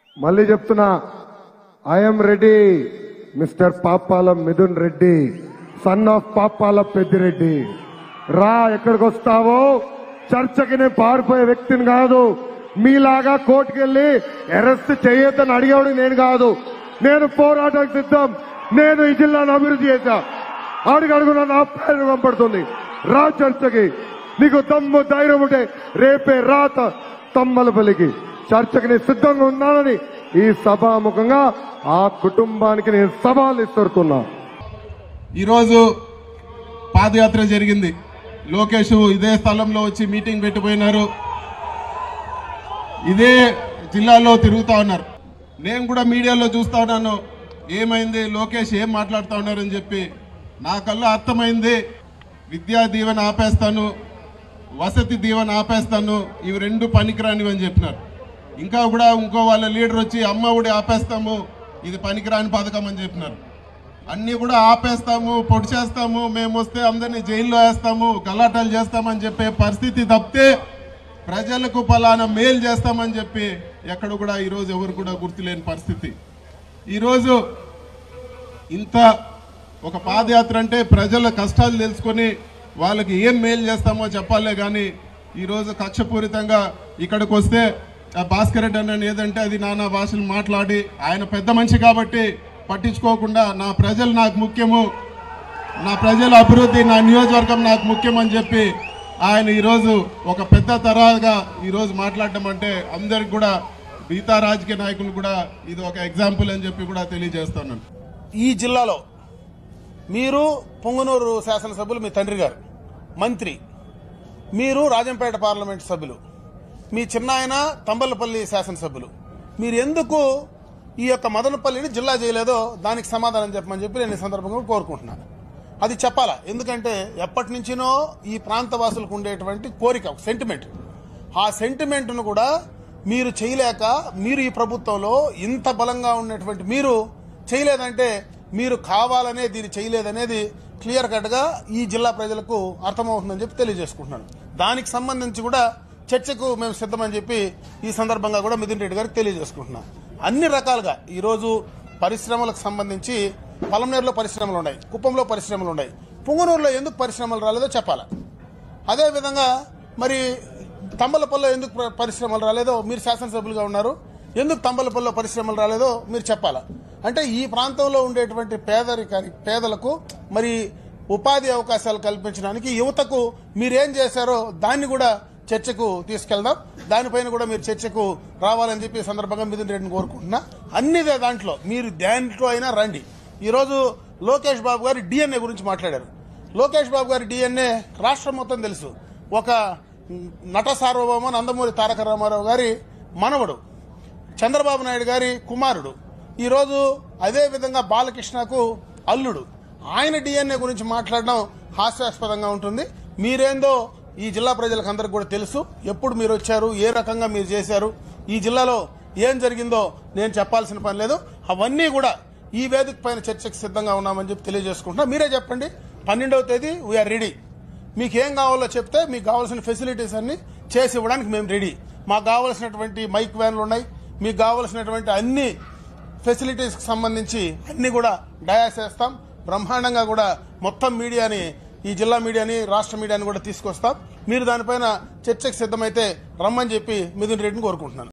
మళ్ళీ చెప్తున్నా I'm ready mister పాపాల మిథున్ రెడ్డి సన్ ఆఫ్ పాపాల పెద్దిరెడ్డి రా ఎక్కడికి వస్తావో చర్చకి నేను పారిపోయే వ్యక్తిని కాదు మీలాగా కోర్టుకెళ్లి అరెస్ట్ చేయొద్దని అడిగేవాడు నేను కాదు నేను పోరాటానికి సిద్ధం నేను ఈ జిల్లాను అభివృద్ధి చేశా అడుగడుగున నా పేరు పంపడుతుంది రా చర్చకి నీకు దమ్ము ధైర్యం ఉంటే రేపే రాత తమ్మలపల్లికి చర్చకి నేను సిద్ధంగా ఉన్నానని ఈ సభాముఖంగా ఆ కుటుంబానికి నేను సవాల్ ఇస్తున్నా ఈరోజు పాదయాత్ర జరిగింది లోకేష్ ఇదే స్థలంలో వచ్చి మీటింగ్ పెట్టిపోయినారు ఇదే జిల్లాలో తిరుగుతా ఉన్నారు నేను కూడా మీడియాలో చూస్తా ఉన్నాను ఏమైంది లోకేష్ ఏం మాట్లాడుతా ఉన్నారని చెప్పి నా కల్లా అర్థమైంది విద్యా దీవెన ఆపేస్తాను వసతి దీవెన ఆపేస్తాను ఇవి రెండు పనికిరానివి అని చెప్పినారు ఇంకా కూడా ఇంకో వాళ్ళ లీడర్ వచ్చి అమ్మ ఒడి ఆపేస్తాము ఇది పనికిరాని పథకం అని చెప్పినారు అన్ని కూడా ఆపేస్తాము పొడి చేస్తాము మేము వస్తే అందరినీ జైల్లో వేస్తాము గలాటాలు చేస్తామని చెప్పే పరిస్థితి తప్పితే ప్రజలకు పలానా మేలు చేస్తామని చెప్పి ఎక్కడ కూడా ఈరోజు ఎవరు కూడా గుర్తులేని పరిస్థితి ఈరోజు ఇంత ఒక పాదయాత్ర అంటే ప్రజల కష్టాలు తెలుసుకొని వాళ్ళకి ఏం మేలు చేస్తామో చెప్పాలే కానీ ఈరోజు కక్షపూరితంగా ఇక్కడికి వస్తే ఆ భాస్కర్ రెడ్డి అన్న ఏదంటే అది నానా భాషలు మాట్లాడి ఆయన పెద్ద మనిషి కాబట్టి పట్టించుకోకుండా నా ప్రజలు నాకు ముఖ్యము నా ప్రజల అభివృద్ధి నా నియోజకవర్గం నాకు ముఖ్యం అని చెప్పి ఆయన ఈరోజు ఒక పెద్ద తరాగా ఈరోజు మాట్లాడటం అంటే అందరికి కూడా మిగతా రాజకీయ నాయకులు కూడా ఇది ఒక ఎగ్జాంపుల్ అని చెప్పి కూడా తెలియజేస్తున్నాను ఈ జిల్లాలో మీరు పొంగనూరు శాసనసభ్యులు మీ తండ్రి గారు మంత్రి మీరు రాజంపేట పార్లమెంట్ సభ్యులు మీ చిన్నాయన తంబలపల్లి శాసనసభ్యులు మీరు ఎందుకు ఈ యొక్క మదనపల్లిని జిల్లా చేయలేదో దానికి సమాధానం చెప్పమని చెప్పి నేను ఈ సందర్భంగా కోరుకుంటున్నాను అది చెప్పాలా ఎందుకంటే ఎప్పటి నుంచినో ఈ ప్రాంతవాసులకు ఉండేటువంటి కోరిక సెంటిమెంట్ ఆ సెంటిమెంట్ను కూడా మీరు చేయలేక మీరు ఈ ప్రభుత్వంలో ఇంత బలంగా ఉన్నటువంటి మీరు చేయలేదంటే మీరు కావాలనే దీన్ని చేయలేదనేది క్లియర్ కట్ గా ఈ జిల్లా ప్రజలకు అర్థమవుతుందని చెప్పి తెలియజేసుకుంటున్నాను దానికి సంబంధించి కూడా చర్చకు మేము సిద్ధమని చెప్పి ఈ సందర్భంగా కూడా మిథున్ రెడ్డి గారికి తెలియజేసుకుంటున్నాం అన్ని రకాలుగా ఈరోజు పరిశ్రమలకు సంబంధించి పలంనేరులో పరిశ్రమలు ఉన్నాయి కుప్పంలో పరిశ్రమలు ఉన్నాయి పుంగనూరులో ఎందుకు పరిశ్రమలు రాలేదో చెప్పాలా అదేవిధంగా మరి తంబలపల్లిలో ఎందుకు ప్ర- పరిశ్రమలు రాలేదో మీరు శాసనసభ్యులుగా ఉన్నారు ఎందుకు తంబలపల్లిలో పరిశ్రమలు రాలేదో మీరు చెప్పాలా అంటే ఈ ప్రాంతంలో ఉండేటువంటి పేదరికాని పేదలకు మరి ఉపాధి అవకాశాలు కల్పించడానికి యువతకు మీరేం చేశారో దాన్ని కూడా చర్చకు తీసుకెళ్దాం దానిపైన కూడా మీరు చర్చకు రావాలని చెప్పి ఈ సందర్భంగా మిథున్ రెడ్డిని కోరుకుంటున్నా అన్ని దాంట్లో మీరు దాంట్లో అయినా రండి ఈరోజు లోకేష్ బాబు గారు డిఎన్ఏ గురించి మాట్లాడారు లోకేష్ బాబు గారి డిఎన్ఏ రాష్ట్రం మొత్తం తెలుసు ఒక నట సార్వభౌమ నందమూరి తారక రామారావు గారి మనవడు చంద్రబాబు నాయుడు గారి కుమారుడు ఈరోజు అదే విధంగా బాలకృష్ణకు అల్లుడు ఆయన డిఎన్ఏ గురించి మాట్లాడడం హాస్యాస్పదంగా ఉంటుంది మీరేందో ఈ జిల్లా ప్రజలకు అందరికి కూడా తెలుసు ఎప్పుడు మీరు వచ్చారు ఏ రకంగా మీరు చేశారు ఈ జిల్లాలో ఏం జరిగిందో నేను చెప్పాల్సిన పని లేదు అవన్నీ కూడా ఈ వేదిక పైన చర్చకు సిద్ధంగా ఉన్నామని చెప్పి తెలియజేసుకుంటున్నా మీరే చెప్పండి పన్నెండవ తేదీ వీఆర్ రెడీ మీకు ఏం కావాలో చెప్తే మీకు కావాల్సిన ఫెసిలిటీస్ అన్ని చేసి ఇవ్వడానికి మేము రెడీ మాకు కావాల్సినటువంటి మైక్ వ్యాన్లు ఉన్నాయి మీకు కావాల్సినటువంటి అన్ని ఫెసిలిటీస్ కి సంబంధించి అన్ని కూడా డయాస్ చేస్తాం బ్రహ్మాండంగా కూడా మొత్తం మీడియాని ఈ జిల్లా మీడియాని రాష్ట్ర మీడియాని కూడా తీసుకొస్తాం మీరు దానిపైన చర్చకు సిద్ధమైతే రమ్మని చెప్పి మిథున్ రెడ్డిని కోరుకుంటున్నాను